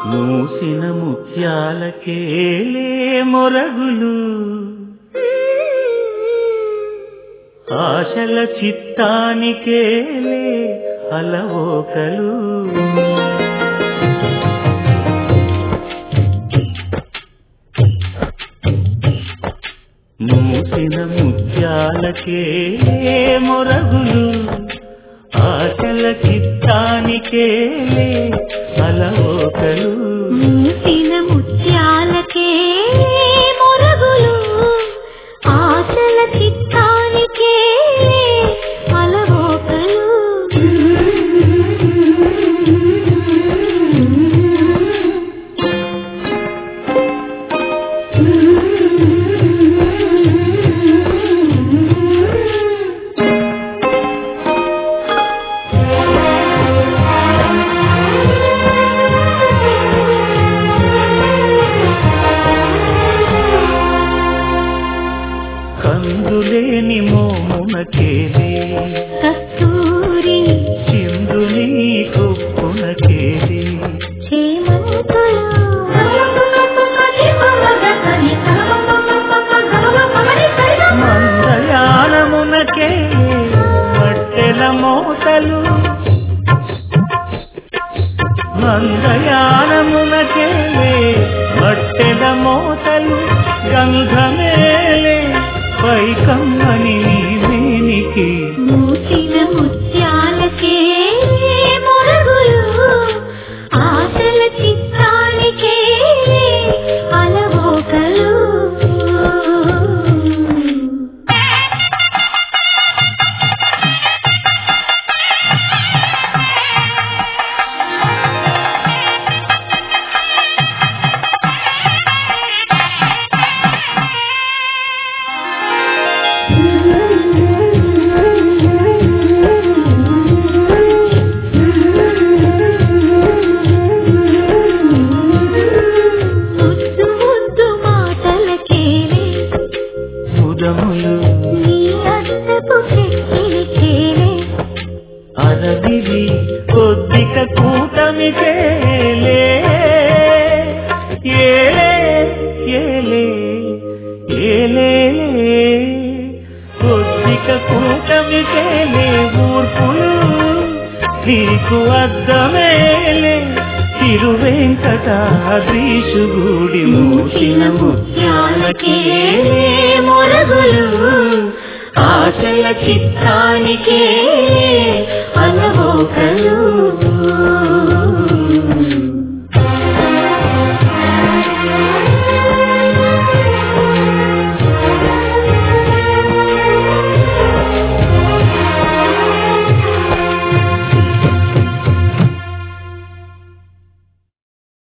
మూసిన ముత్యాలకేలే మొరగులు ఆశల చిత్తానికేలే అలవోకలు మూసిన ముత్యాలకే మొరగులు ఆశల చిత్తానికే అలవోకలు మూసిన ముత్యాలకే మొరగులు ఆశల చిత్తానికే అలవోకలు కందులేని మోమునకేలే కస్తూరి చిందుని కొప్పునకేలే చేమంతులు మందయానమునకే మట్టెల మోతలు మందయానమునకే మట్టెల మోతలు గంధమేలే పైకమ్మని మేనికి మూసిన ముత్యాలకే మొరగులు ఆశల చిత్తానికే అలవోకలు ముద్దు ముద్దు మాటలకేలే ముదములు నీ అందపు చెక్కిలికేలే అరవివి కొద్దిక కూటమి చేలే ఏలే ఏలే ఏలే కొద్దిక కూటమి చేలే ఊర్పులు నీకు అద్దమేలే తిరువెంకటాద్రీషుగూడి మూసిన ముత్యాలకే మొరగులు ఆశల చిత్తానికే